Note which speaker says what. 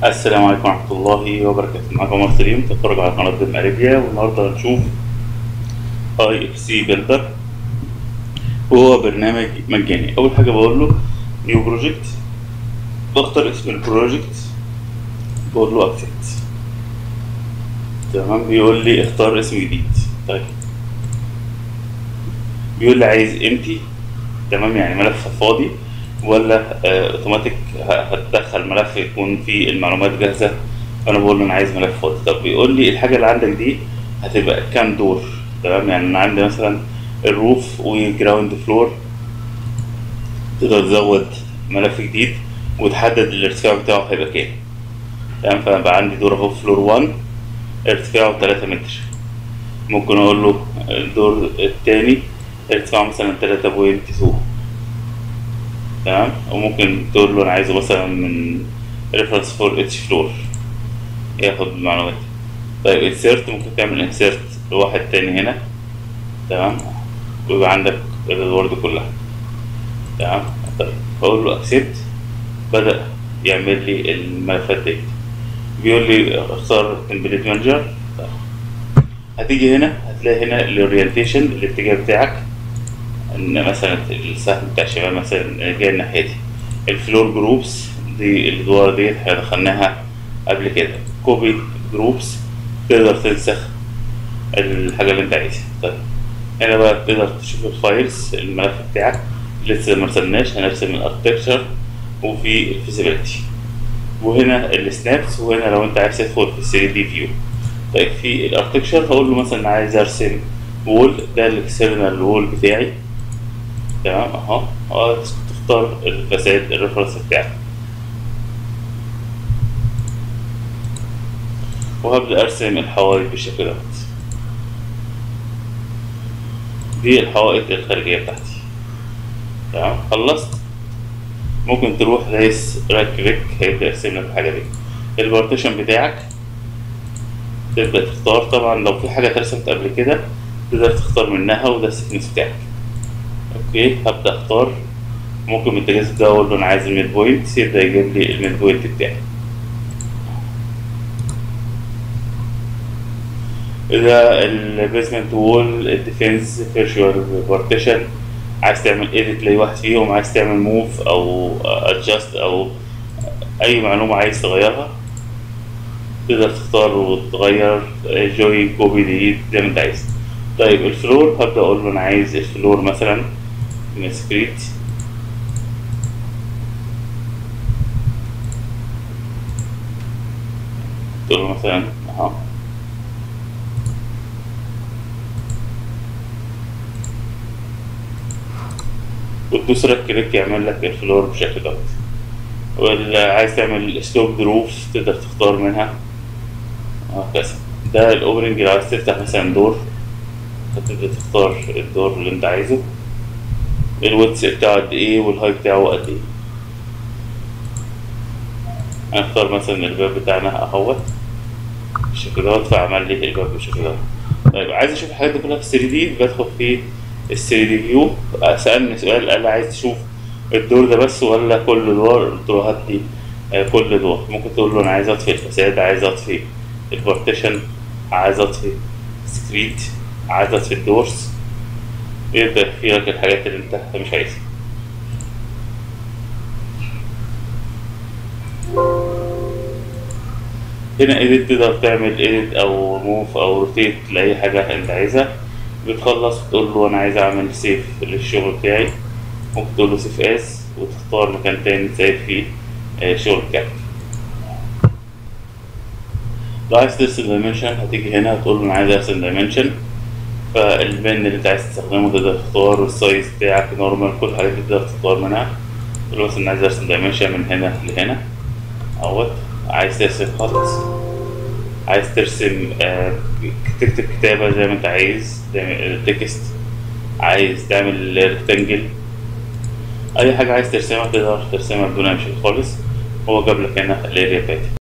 Speaker 1: السلام عليكم ورحمة الله وبركاته معكم عمر سليم تتفرج على قناة بيم أريبيا والنهاردة هنشوف اي اف سي بيلدر وهو برنامج مجاني أول حاجة بقول له نيو بروجكت بختار اسم البروجكت بقول له اكسبت تمام بيقول لي اختار اسم جديد طيب بيقول لي عايز امتي تمام يعني ملف فاضي ولا اوتوماتيك هتدخل ملف يكون فيه المعلومات جاهزه انا بقول له انا عايز ملف فاضي طب بيقول لي الحاجه اللي عندك دي هتبقى كام دور تمام يعني انا عندي مثلا الروف وجراوند فلور تقدر تزود ملف جديد وتحدد الارتفاع بتاعه هيبقى كام تمام فبقى عندي دور اهو فلور 1 ارتفاعه 3 متر ممكن اقول له الدور التاني ارتفاعه مثلا 3.2 تمام وممكن تقول له انا عايزه مثلا من ريفرنس فور اتش فلور ياخد المعلومات طيب انسيرت ممكن تعمل انسيرت لواحد تاني هنا تمام ويبقى عندك الادوار دي كلها تمام طيب اقول له اكسبت بدا يعمل لي الملفات دي بيقول لي اختار تمبليت مانجر طيب. هتيجي هنا هتلاقي هنا الاورينتيشن الاتجاه بتاعك ان مثلا السهم بتاع الشباب مثلا جاي الناحيه دي الفلور جروبس دي الادوار ديت احنا دخلناها قبل كده كوبي جروبس تقدر تنسخ الحاجه اللي انت عايزها طيب هنا بقى تقدر تشوف الفايلز الملف بتاعك لسه ما رسمناش هنرسم الاركتكتشر وفي الفيزيبيليتي وهنا السنابس وهنا لو انت عايز تدخل في ال 3 دي فيو طيب في الاركتكتشر هقول له مثلا عايز ارسم وول ده الاكسترنال وول بتاعي تمام اهو اه تختار الفساد الريفرنس بتاعك وهبدأ ارسم الحوائط بالشكل دوت دي الحوائط الخارجية بتاعتي تمام خلصت ممكن تروح دايس رايت كليك هيبدأ يرسم لك الحاجة دي البارتيشن بتاعك تبدأ تختار طبعا لو في حاجة اترسمت قبل كده تقدر تختار منها وده السكنس بتاعك اوكي هبدا اختار ممكن من التجهيز ده اقول له انا عايز الميد بوينت يبدا يجيب لي الميد بوينت بتاعي ده البيزمنت وول الديفنس فيرشوال بارتيشن عايز تعمل ايديت لاي واحد فيهم عايز تعمل موف او ادجاست او اي معلومه عايز تغيرها تقدر تختار وتغير جوين كوبي ديليت زي ما انت عايز طيب الفلور هبدا اقول له انا عايز الفلور مثلا من سكريت تقول له مثلا اهو وتدوس رايت كليك يعمل لك الفلور بالشكل دوت واللي عايز تعمل سلوب دروف تقدر تختار منها وهكذا ده الاوبننج لو عايز تفتح مثلا دور هتبدأ تختار الدور اللي انت عايزه الويتس بتاعه قد ايه والهاي بتاعه قد ايه هنختار مثلا الباب بتاعنا اهوت بالشكل دوت فعمل لي الباب بالشكل دوت طيب عايز اشوف الحاجات دي كلها في 3 دي بدخل في ال 3 دي فيو سألني سؤال قال لي عايز تشوف الدور ده بس ولا كل دور قلت له هات لي كل دور ممكن تقول له انا عايز اطفي الفساد عايز اطفي البارتيشن عايز اطفي سكريت عدد في الدورس يبدأ يحكي لك الحاجات اللي انت مش عايزها هنا ايديت تقدر تعمل ايديت او موف او روتيت لاي حاجة انت عايزها بتخلص تقول له انا عايز اعمل سيف للشغل بتاعي ممكن تقول له سيف اس وتختار مكان تاني تسيف فيه الشغل بتاعك لو عايز ترسم دايمنشن هتيجي هنا هتقول له انا عايز ارسم دايمنشن فالبن اللي انت عايز تستخدمه تقدر تختار والسايز بتاعك نورمال كل الحاجات دي تقدر تختار منها تقول مثلا عايز ارسم دايمنشن من هنا لهنا اهوت عايز ترسم خط عايز ترسم آه تكتب كتابة زي ما انت عايز تكست عايز تعمل ريكتانجل اي حاجة عايز ترسمها تقدر ترسمها بدون اي شيء خالص هو جاب لك هنا الاريا بتاعتك